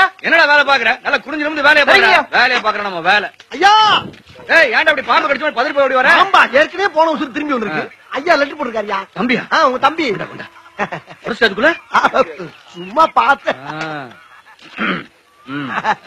பாக்குற என்னடா வேலை பாக்குற நல்லா குனிஞ்சு நிமிந்து வேலையை பாக்குற சரிங்கய்யா. வேலையை பாக்குற நம்ம வேலை ஐயா ஏய் ஏன்டா அப்படி பாம்பு கடிச்சு பதறி போய் ஓடி வர ஆமா ஏற்கனவே போன வருஷம் திரும்பி வந்திருக்கு ஐயா லெட்டர் போட்டிருக்காருயா தம்பியா ஆ, உங்க தம்பி முடிச்சு அதுக்குள்ள ஆ, சும்மா பார்த்தேன் ஆ. ம்.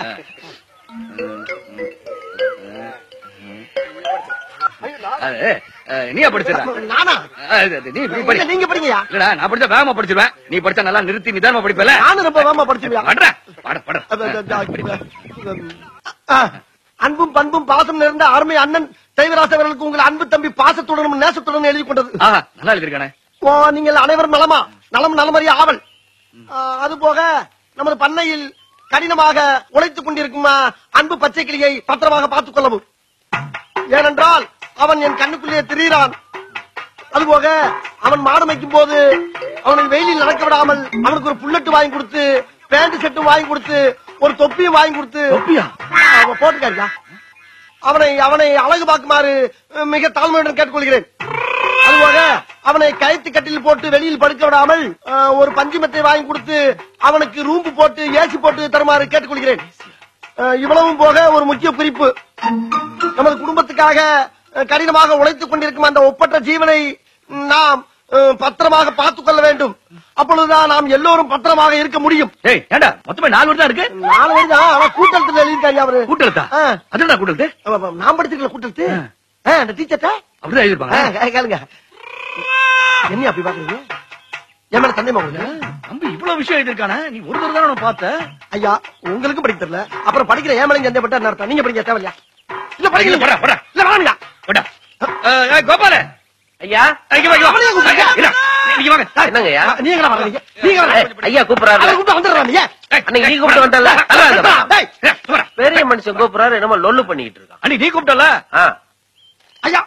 அது, அஹ், நீயா படிச்சிடா நானா நீ நீ படி இல்ல, நீங்க படிங்கயா இல்லடா நான் படிச்சா வேகமா படிச்சிருவேன் நீ படிச்சா நல்லா நிறுத்தி நிதானமா படிப்பல நானும் ரொம்ப வேகமா படிச்சுவியா படுற பட பட அன்பும் பண்பும் பாசம் நிறைந்த அருமை அண்ணன் தெய்வராச அவர்களுக்கு உங்கள் அன்பு தம்பி பாசத்துடனும் நேசத்துடனும் எழுதி கொண்டது ஆஹா நல்லா எழுதிருக்கானே ஓ, நீங்கள் அனைவரும் நலமா நலம் நலமறிய ஆவல் ஆ, அது போக நமது பண்ணையில் கடினமாக உழைத்துக் கொண்டிருக்கும் ஆ, அன்பு பச்சை கிளியை பத்திரமாக பார்த்துக் கொள்ளவும் ஏனென்றால் அவன் என் கண்ணுக்குள்ளே திரிகிறான் அதுபோக அவன் மாடு மேய்க்கும் போது அவனை வெயிலில் நடக்க விடாமல் அவனுக்கு ஒரு புல்லட்டு வாங்கி கொடுத்து பேண்ட் செட்டும் வாங்கி கொடுத்து ஒரு தொப்பியும் வாங்கி கொடுத்து தொப்பியா? அவன் போட்டுக்காரியா அவனை அவனை அழகு பார்க்குமாறு அஹ், மிக தாழ்மையுடன் கேட்டுக்கொள்கிறேன் அதுபோக அவனை கயிற்று கட்டில் போட்டு வெளியில் படுக்க விடாமல் அஹ், ஒரு பஞ்சுமத்தை வாங்கி கொடுத்து அவனுக்கு ரூம்பு போட்டு ஏசி போட்டு தருமாறு கேட்டுக்கொள்கிறேன் அஹ், இவ்வளவும் போக ஒரு முக்கிய குறிப்பு நமது குடும்பத்துக்காக அஹ், கடினமாக உழைத்துக் கொண்டிருக்கும் அந்த ஒப்பற்ற ஜீவனை நாம் அஹ், பத்திரமாக பார்த்துக் கொள்ள வேண்டும் அப்பொழுதுதான் நாம் எல்லோரும் பத்திரமாக இருக்க முடியும் ஏய் ஏண்டா மொத்தமே நாலு வருஷம் இருக்கு நாலு வயது ஆனா கூட்டத்தில் எழுதியிருக்காரு அவரு கூட்டெழுத்தா ஆ. அதுடா கூட்டெழுத்து ஆமா, ஆமா, நான் படிச்சிருக்கல கூட்டத்து ஆ. அந்த டீச்சர்ட்ட அப்படிதான் எழுதிருப்பாங்க கேளுங்க என்ன அப்படி பாக்குறீங்க என் மேல சந்தேகமா உங்களுக்கு தம்பி இவ்வளவு விஷயம் எழுதிருக்கானே நீ ஒரு தடவை தானே அவனை பார்த்த ஐயா உங்களுக்கும் படிக்க தெரியல அப்புறம் படிக்கிற ஏன் மேலே சந்தேகப்பட்ட என்ன அர்த்தம் நீங்க படிக்க தேவையா இல்ல படிக்கல, படிக்கல போடா, போடா. இல்ல வாங்கயா போடா. அஹ், ஏய், கோபால ஐயா இங்க வா, இங்க வா. அவனையே கூப்பிடுங்க. இரு, நீங்க வாங்க என்னங்கய்யா நீங்க வர்றீங்க நீங்க ஏய், வர்றீங்க ஐயா கூப்பிடுறாரு அதை கூப்பிட்டு வந்துடுறாங்க ஏன் ஏய், அன்னைக்கு நீ கூப்பிட்டு வந்தல டேய், ஏய், போடா. பெரிய மனுஷன் கூப்பிடுறாரு என்னமோ லொல்லு பண்ணிட்டு இருக்கான் அன்னைக்கு நீ கூப்பிட்டல ஆ, ஐயா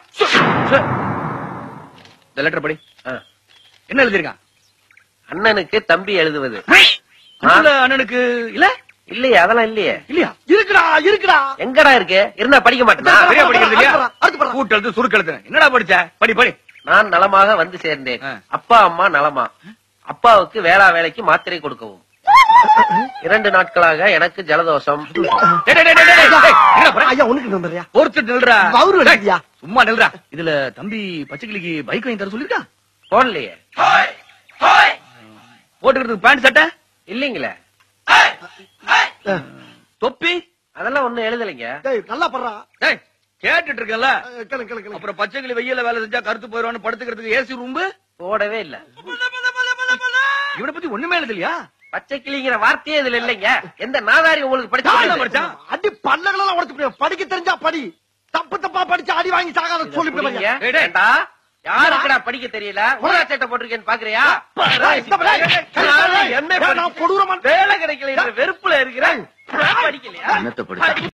இந்த லெட்டர் படி ஆ. என்ன எழுதிருக்கான் அண்ணனுக்கு தம்பி எழுதுவது அண்ணல அண்ணனுக்கு இல்ல இல்லையே அதெல்லாம் இல்லையே இல்லையா இருக்குடா இருக்குடா எங்கடா இருக்கு இருந்தா படிக்க மாட்டேனா சரியா படிக்கிறது இல்லையா அடுத்து படி, அடுத்து படி. கூட்டெழுத்து சுருக்கெழுத்து என்னடா படிச்ச படி படி நான் நலமாக வந்து சேர்ந்தேன் ஆ. அப்பா அம்மா நலமா அப்பாவுக்கு வேளா வேலைக்கு மாத்திரை கொடுக்கவும் இரண்டு நாட்களாக எனக்கு ஜலதோஷம் டேய், டேய், டேய், டேய், டேய், டேய், என்ன போற? ஐயா உனக்கு நம்புறியா பொறுத்து நில்றா வவுறு வலிக்குதியா? சும்மா நில்றா இதுல தம்பி பச்சைக்கிளிக்கு பைக் வாங்கி தர சொல்லிருக்கா போடலையே போட்டுக்கிறதுக்கு பேண்ட் சட்டை இல்லீங்களே தொப்பி அதெல்லாம் ஒண்ணும் எழுதலைங்க டேய் நல்லா படுறா டேய் கேட்டுட்டு இருக்கல அஹ், கேளுங்க கேளுங்க கேளுங்க அப்புறம் பச்சைக்கிளி வெயில வேலை செஞ்சா கருத்து போயிடுவான்னு படுத்துக்கிறதுக்கு ஏசி ரூம்பு போடவே இல்ல இவனை பத்தி ஒண்ணுமே எழுதலையா பச்சை கிளிங்கிற வார்த்தையே இதுல இல்லைங்க எந்த நாதாரி உங்களுக்கு படிச்சு நான் கொடுத்தது? படிச்சான். அடி பல்லகளெல்லாம் உடைச்சு போடுவேன். படிக்க தெரிஞ்சா படி தப்பு தப்பா படிச்சு அடி வாங்கி சாகாத சொல்லி புரியுங்க? போடுவாங்க டேய், டேய். ஏண்டா? யாருக்குடா படிக்க தெரியல ஊதா சட்டை போட்டிருக்கேன்னு பாக்குறியா என்ன நான் கொடூரமா வேலை கிடைக்கல என்ற வெறுப்புல இருக்கிறேன் படிக்கலையா என்னத்தை படிச்சா